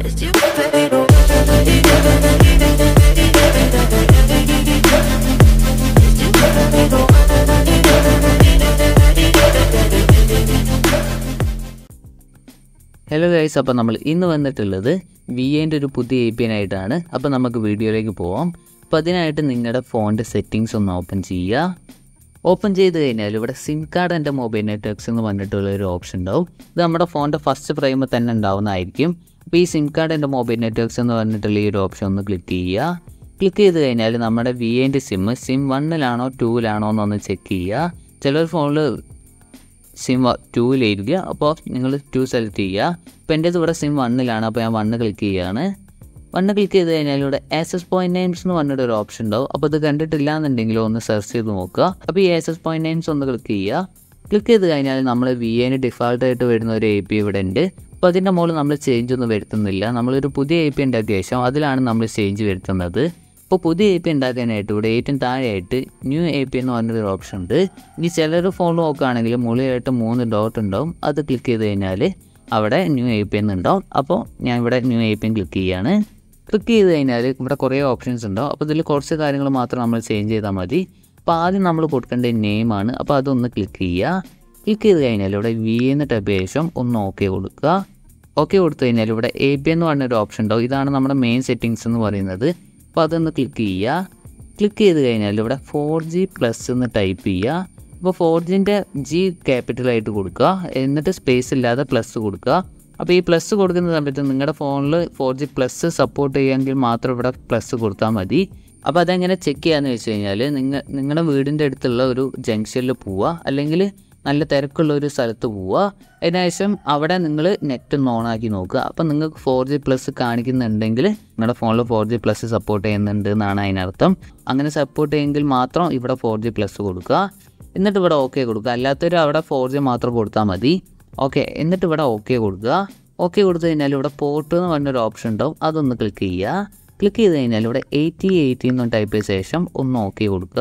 It's you, baby. Hello guys അപ്പോൾ നമ്മൾ ഇന്ന് വന്നിട്ടുള്ളത് വി എൻ്റെ ഒരു പുതിയ എ പി എൻ ആയിട്ടാണ് അപ്പോൾ നമുക്ക് വീഡിയോയിലേക്ക് പോവാം അപ്പോൾ അതിനായിട്ട് നിങ്ങളുടെ ഫോണിൻ്റെ സെറ്റിങ്സ് ഒന്ന് ഓപ്പൺ ചെയ്യുക ഓപ്പൺ ചെയ്ത് കഴിഞ്ഞാൽ ഇവിടെ സിം കാർഡ് എൻ്റെ മൊബൈൽ നെറ്റ്വർക്ക്സ് എന്ന് പറഞ്ഞിട്ടുള്ള ഒരു ഓപ്ഷൻ ഉണ്ടാവും ഇത് നമ്മുടെ ഫോണിൻ്റെ ഫസ്റ്റ് ഫ്രെയിമിൽ തന്നെ ഉണ്ടാവുന്നതായിരിക്കും അപ്പോൾ ഈ സിം കാർഡ് എൻ്റെ മൊബൈൽ നെറ്റ്വർക്ക്സ് എന്ന് പറഞ്ഞിട്ടുള്ള ഈ ഒരു ഓപ്ഷൻ ഒന്ന് ക്ലിക്ക് ചെയ്യുക ക്ലിക്ക് ചെയ്ത് കഴിഞ്ഞാൽ നമ്മുടെ വി എൻ്റെ സിം സിം വണ്ണിലാണോ ടൂവിലാണോ എന്നൊന്ന് ചെക്ക് ചെയ്യുക ചിലർ ഫോണിൽ സിം ടൂവിലായിരിക്കുക അപ്പോൾ നിങ്ങൾ ടു സെലക്ട് ചെയ്യുക അപ്പോൾ എൻ്റെ ഇവിടെ സിം വണ്ണിലാണ് അപ്പോൾ ഞാൻ വണ്ണ് ക്ലിക്ക് ചെയ്യുകയാണ് വണ്ണ് ക്ലിക്ക് ചെയ്ത് കഴിഞ്ഞാൽ ഇവിടെ എസ് എസ് പോയിന്റ് നെയിംസ് എന്ന് പറഞ്ഞിട്ട് ഒരു ഓപ്ഷൻ ഉണ്ടാവും അപ്പോൾ ഇത് കണ്ടിട്ടില്ല എന്നുണ്ടെങ്കിൽ ഒന്ന് സെർച്ച് ചെയ്ത് നോക്കുക അപ്പോൾ ഈ എസ് എസ് പോയിന്റ് നെയിംസ് ഒന്ന് ക്ലിക്ക് ചെയ്യുക ക്ലിക്ക് ചെയ്ത് കഴിഞ്ഞാൽ നമ്മൾ വി എന് ഡിഫാൾട്ടായിട്ട് വരുന്ന ഒരു എ പി ഇവിടെ ഉണ്ട് അപ്പോൾ അതിൻ്റെ മുകളിൽ നമ്മൾ ചേഞ്ച് ഒന്നും വരുത്തുന്നില്ല നമ്മളൊരു പുതിയ എ പി ഉണ്ടാക്കിയ ശേഷം അതിലാണ് നമ്മൾ ചേഞ്ച് വരുത്തുന്നത് ഇപ്പോൾ പുതിയ എ പി ഉണ്ടാക്കാനായിട്ട് ഇവിടെ ഏറ്റവും താഴെയായിട്ട് ന്യൂ എ പി എന്ന് പറഞ്ഞൊരു ഓപ്ഷൻ ഉണ്ട് ഇനി ചിലർ ഫോൺ നോക്കുകയാണെങ്കിൽ മുകളിലായിട്ട് മൂന്ന് ഡോട്ട് ഉണ്ടാവും അത് ക്ലിക്ക് ചെയ്ത് കഴിഞ്ഞാൽ അവിടെ ന്യൂ എ പി എന്നുണ്ടാവും അപ്പോൾ ഞാൻ ഇവിടെ ന്യൂ എ പി ക്ലിക്ക് ചെയ്യാണ് ക്ലിക്ക് ചെയ്ത് കഴിഞ്ഞാൽ ഇവിടെ കുറേ ഓപ്ഷൻസ് ഉണ്ടാവും അപ്പോൾ ഇതിൽ കുറച്ച് കാര്യങ്ങൾ മാത്രം നമ്മൾ ചേഞ്ച് ചെയ്താൽ മതി അപ്പോൾ ആദ്യം നമ്മൾ കൊടുക്കേണ്ട നെയിമാണ് അപ്പോൾ അതൊന്ന് ക്ലിക്ക് ചെയ്യുക ക്ലിക്ക് ചെയ്ത് കഴിഞ്ഞാൽ ഇവിടെ വി എന്ന് ടൈപ്പ് ശേഷം ഒന്ന് ഓക്കെ കൊടുക്കുക ഓക്കെ കൊടുത്തു കഴിഞ്ഞാൽ ഇവിടെ എ പി എന്ന് പറഞ്ഞൊരു ഓപ്ഷൻ ഉണ്ടാവും ഇതാണ് നമ്മുടെ മെയിൻ സെറ്റിങ്സ് എന്ന് പറയുന്നത് അപ്പോൾ അതൊന്ന് ക്ലിക്ക് ചെയ്യുക ക്ലിക്ക് ചെയ്ത് കഴിഞ്ഞാൽ ഇവിടെ ഫോർ ജി പ്ലസ് എന്ന് ടൈപ്പ് ചെയ്യുക അപ്പോൾ ഫോർ ജിൻ്റെ ജി ക്യാപിറ്റലായിട്ട് കൊടുക്കുക എന്നിട്ട് സ്പേസ് ഇല്ലാതെ പ്ലസ് കൊടുക്കുക അപ്പോൾ ഈ പ്ലസ് കൊടുക്കുന്ന സമയത്ത് നിങ്ങളുടെ ഫോണിൽ ഫോർ ജി പ്ലസ് സപ്പോർട്ട് ചെയ്യുമെങ്കിൽ മാത്രം ഇവിടെ പ്ലസ് കൊടുത്താൽ മതി അപ്പോൾ അതെങ്ങനെ ചെക്ക് ചെയ്യാന്ന് വെച്ച് കഴിഞ്ഞാൽ നിങ്ങൾ നിങ്ങളുടെ വീടിൻ്റെ അടുത്തുള്ള ഒരു ജംഗ്ഷനിൽ പോവുക അല്ലെങ്കിൽ നല്ല തിരക്കുള്ള ഒരു സ്ഥലത്ത് പോവുക അതിനുശേഷം അവിടെ നിങ്ങൾ നെറ്റ് ഒന്ന് ഓൺ ആക്കി നോക്കുക അപ്പോൾ നിങ്ങൾക്ക് ഫോർ ജി പ്ലസ് കാണിക്കുന്നുണ്ടെങ്കിൽ നിങ്ങളുടെ ഫോണിൽ ഫോർ ജി പ്ലസ് സപ്പോർട്ട് ചെയ്യുന്നുണ്ട് എന്നാണ് അതിനർത്ഥം അങ്ങനെ സപ്പോർട്ട് ചെയ്യുമെങ്കിൽ മാത്രം ഇവിടെ ഫോർ ജി പ്ലസ് കൊടുക്കുക എന്നിട്ട് ഇവിടെ ഓക്കെ കൊടുക്കുക അല്ലാത്തൊരു അവിടെ ഫോർ ജി മാത്രം കൊടുത്താൽ മതി ഓക്കെ എന്നിട്ട് ഇവിടെ ഓക്കെ കൊടുക്കുക ഓക്കെ കൊടുത്തു കഴിഞ്ഞാൽ ഇവിടെ പോർട്ട് എന്ന് പറഞ്ഞൊരു ഓപ്ഷൻ ഉണ്ടാവും അതൊന്ന് ക്ലിക്ക് ചെയ്യുക ക്ലിക്ക് ചെയ്ത് കഴിഞ്ഞാൽ ഇവിടെ എയ്റ്റി എയ്റ്റി എന്ന് ടൈപ്പ് ചെയ്ത ശേഷം ഒന്ന് ഓക്കെ കൊടുക്കുക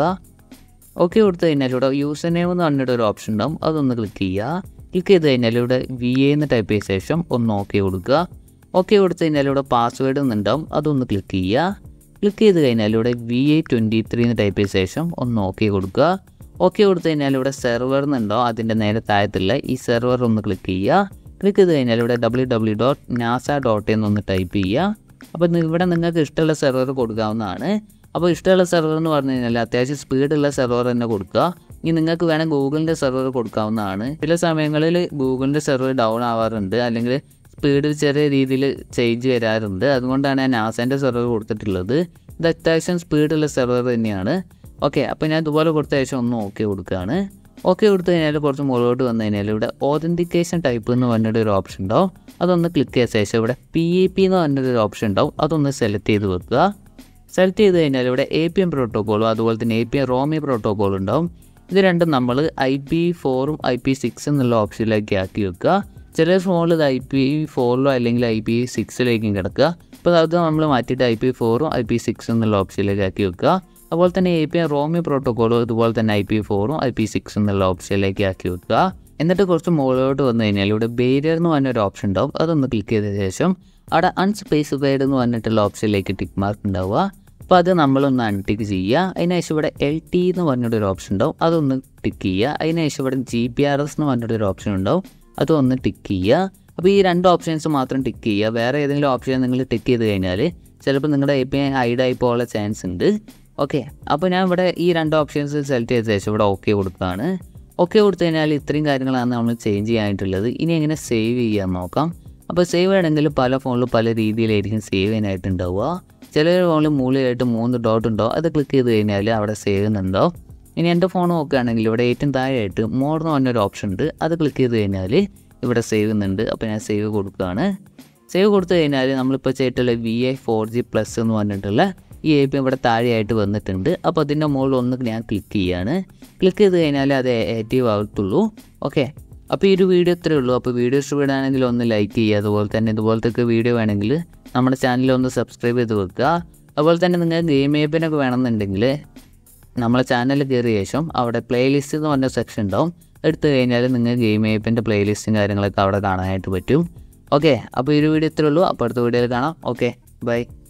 ഓക്കെ കൊടുത്തു കഴിഞ്ഞാൽ ഇവിടെ യൂസർ നെയിം എന്ന് പറഞ്ഞിട്ട് ഒരു ഓപ്ഷൻ ഉണ്ടാവും അതൊന്ന് ക്ലിക്ക് ചെയ്യുക ക്ലിക്ക് ചെയ്ത് കഴിഞ്ഞാൽ ഇവിടെ വി എ എന്ന് ടൈപ്പ് ചെയ്ത ശേഷം ഒന്ന് ഓക്കെ കൊടുക്കുക ഓക്കെ കൊടുത്തു കഴിഞ്ഞാൽ ഇവിടെ പാസ്വേഡ് എന്നുണ്ടാവും അതൊന്ന് ക്ലിക്ക് ചെയ്യുക ക്ലിക്ക് ചെയ്ത് കഴിഞ്ഞാൽ ഇവിടെ വി എ ട്വൻറ്റി ത്രീ എന്ന് ടൈപ്പ് ചെയ്ത ശേഷം ഒന്ന് ഓക്കെ കൊടുക്കുക ഓക്കെ കൊടുത്തു കഴിഞ്ഞാൽ ഇവിടെ സെർവർ എന്നുണ്ടോ അതിൻ്റെ നേരെ താഴത്തുള്ള ഈ സെർവർ ഒന്ന് ക്ലിക്ക് ചെയ്യുക ക്ലിക്ക് ചെയ്ത് കഴിഞ്ഞാൽ ഇവിടെ W W dot NASA dot എന്നൊന്ന് ടൈപ്പ് ചെയ്യുക അപ്പോൾ നി- ഇവിടെ നിങ്ങൾക്ക് ഇഷ്ടമുള്ള സെർവർ കൊടുക്കാവുന്നതാണ് അപ്പോൾ ഇഷ്ടമുള്ള സെർവർ എന്ന് പറഞ്ഞു കഴിഞ്ഞാൽ അത്യാവശ്യം സ്പീഡുള്ള സെർവർ തന്നെ കൊടുക്കുക ഇനി നിങ്ങൾക്ക് വേണം ഗൂഗിളിൻ്റെ സെർവർ കൊടുക്കാവുന്നതാണ് ചില സമയങ്ങളിൽ ഗൂഗിളിൻ്റെ സെർവർ ഡൗൺ ആവാറുണ്ട് അല്ലെങ്കിൽ സ്പീഡ് ചെറിയ രീതിയിൽ ചേഞ്ച് വരാറുണ്ട് അതുകൊണ്ടാണ് ഞാൻ നാസേൻ്റെ സെർവർ കൊടുത്തിട്ടുള്ളത് ഇത് അത്യാവശ്യം സ്പീഡുള്ള സെർവർ തന്നെയാണ് ഓക്കെ അപ്പോൾ ഞാൻ ഇതുപോലെ കൊടുത്ത ശേഷം ഒന്ന് ഓക്കെ കൊടുക്കുകയാണ് ഓക്കെ കൊടുത്തു കഴിഞ്ഞാൽ കുറച്ച് മുകളിലോട്ട് വന്നു കഴിഞ്ഞാൽ ഇവിടെ ഓതൻറ്റിക്കേഷൻ ടൈപ്പ് എന്ന് പറഞ്ഞിട്ട് ഒരു ഓപ്ഷൻ ഉണ്ടാവും അതൊന്ന് ക്ലിക്ക് ചെയ്ത ശേഷം ഇവിടെ പി എ പി എന്ന് പറഞ്ഞിട്ട് ഒരു ഓപ്ഷൻ ഉണ്ടാവും അതൊന്ന് സെലക്ട് ചെയ്ത് വെക്കുക സെലക്ട് ചെയ്ത് കഴിഞ്ഞാൽ ഇവിടെ എ പി എം പ്രോട്ടോക്കോളും അതുപോലെ തന്നെ എ പി എം റോമി പ്രോട്ടോക്കോളും ഉണ്ടാവും ഇത് രണ്ടും നമ്മൾ ഐ പി ഫോറും ഐ പി സിക്സ് എന്നുള്ള ഓപ്ഷനിലേക്ക് ആക്കി വെക്കുക ചില ഫോണിൽ ഇത് ഐ പി ഫോറിലോ അല്ലെങ്കിൽ ഐ പി സിക്സിലേക്കും കിടക്കുക അപ്പോൾ അത് നമ്മൾ മാറ്റിയിട്ട് ഐ പി ഫോറും ഐ പി സിക്സ് എന്നുള്ള ഓപ്ഷനിലേക്ക് ആക്കി വെക്കുക അതുപോലെ തന്നെ എ പി എം റോമി പ്രോട്ടോക്കോളും അതുപോലെ തന്നെ ഐ പി ഫോറും ഐ പി സിക്സ് എന്നുള്ള ഓപ്ഷനിലേക്ക് ആക്കി വെക്കുക എന്നിട്ട് കുറച്ച് മുകളിലോട്ട് വന്നു കഴിഞ്ഞാൽ ഇവിടെ ബേരിയർ എന്ന് പറഞ്ഞൊരു ഓപ്ഷൻ ഉണ്ടാവും അതൊന്ന് ക്ലിക്ക് ചെയ്ത ശേഷം അവിടെ അൺസ്പെസിഫൈഡ് എന്ന് പറഞ്ഞിട്ടുള്ള ഓപ്ഷനിലേക്ക് ടിക്ക് മാർക്ക് ഉണ്ടാവുക അപ്പോൾ അത് നമ്മളൊന്ന് അൺടിക്ക് ചെയ്യുക അതിനുശേഷം ഇവിടെ എൽ ടി എന്ന് പറഞ്ഞിട്ടൊരു ഓപ്ഷൻ ഉണ്ടാവും അതൊന്ന് ടിക്ക് ചെയ്യുക അതിനുശേഷം ഇവിടെ ജി പി ആർ എസ് എന്ന് പറഞ്ഞിട്ടൊരു ഓപ്ഷൻ ഉണ്ടാവും അതൊന്ന് ടിക്ക് ചെയ്യുക അപ്പോൾ ഈ രണ്ട് ഓപ്ഷൻസ് മാത്രം ടിക്ക് ചെയ്യുക വേറെ ഏതെങ്കിലും ഓപ്ഷൻ നിങ്ങൾ ടിക്ക് ചെയ്ത് കഴിഞ്ഞാൽ ചിലപ്പോൾ നിങ്ങളുടെ എ പി ഐ ഹൈഡായി പോകാനുള്ള ചാൻസ് ഉണ്ട് ഓക്കെ അപ്പോൾ ഞാൻ ഇവിടെ ഈ രണ്ട് ഓപ്ഷൻസ് സെലക്ട് ചെയ്ത ശേഷം ഇവിടെ ഓക്കെ കൊടുക്കുകയാണ് ഓക്കെ കൊടുത്തു കഴിഞ്ഞാൽ ഇത്രയും കാര്യങ്ങളാണ് നമ്മൾ ചേഞ്ച് ചെയ്യാനായിട്ടുള്ളത് ഇനി എങ്ങനെ സേവ് ചെയ്യാൻ നോക്കാം അപ്പോൾ സേവ് ചെയ്യണമെങ്കിൽ പല ഫോണിലും പല രീതിയിലായിരിക്കും സേവ് ചെയ്യാനായിട്ട് ഉണ്ടാവുക ചില ഫോണിൽ മുകളിലായിട്ട് മൂന്ന് ഡോട്ട് ഉണ്ടോ അത് ക്ലിക്ക് ചെയ്ത് കഴിഞ്ഞാൽ അവിടെ സേവ് ചെയ്യുന്നുണ്ടോ ഇനി എൻ്റെ ഫോൺ നോക്കുകയാണെങ്കിൽ ഇവിടെ ഏറ്റവും താഴെയായിട്ട് മോർ എന്ന് പറഞ്ഞൊരു ഓപ്ഷൻ ഉണ്ട് അത് ക്ലിക്ക് ചെയ്ത് കഴിഞ്ഞാൽ ഇവിടെ സേവ് ചെയ്യുന്നുണ്ട് അപ്പോൾ ഞാൻ സേവ് കൊടുക്കുകയാണ് സേവ് കൊടുത്തു കഴിഞ്ഞാൽ നമ്മളിപ്പോൾ ചെയ്തിട്ടുള്ള V I four G plus എന്ന് പറഞ്ഞിട്ടുള്ള ഈ എ പി ഇവിടെ താഴെയായിട്ട് വന്നിട്ടുണ്ട് അപ്പോൾ അതിൻ്റെ മുകളിൽ ഒന്ന് ഞാൻ ക്ലിക്ക് ചെയ്യാണ് ക്ലിക്ക് ചെയ്ത് കഴിഞ്ഞാൽ അത് ആക്റ്റീവ് ആവത്തുള്ളൂ ഓക്കെ അപ്പോൾ ഈ ഒരു വീഡിയോ ഇത്രയേ ഉള്ളൂ അപ്പോൾ വീഡിയോ ഇഷ്ടപ്പെടുകയാണെങ്കിൽ ഒന്ന് ലൈക്ക് ചെയ്യുക അതുപോലെ തന്നെ ഇതുപോലത്തെ വീഡിയോ വേണമെങ്കിൽ നമ്മുടെ ചാനൽ ഒന്ന് സബ്സ്ക്രൈബ് ചെയ്ത് വെക്കുക അതുപോലെ തന്നെ നിങ്ങൾ ഗെയിം ഏപ്പിനൊക്കെ വേണമെന്നുണ്ടെങ്കിൽ നമ്മളെ ചാനലിൽ കയറിയ ശേഷം അവിടെ പ്ലേലിസ്റ്റ് എന്ന് പറഞ്ഞ സെക്ഷൻ ഉണ്ടാവും എടുത്തു കഴിഞ്ഞാൽ നിങ്ങൾ ഗെയിം ഏപ്പിൻ്റെ പ്ലേലിസ്റ്റും കാര്യങ്ങളൊക്കെ അവിടെ കാണാനായിട്ട് പറ്റും ഓക്കെ അപ്പോൾ ഈ ഒരു വീഡിയോ ഇത്രേ ഉള്ളൂ അപ്പോൾ അടുത്ത വീഡിയോയിൽ കാണാം ഓക്കെ ബൈ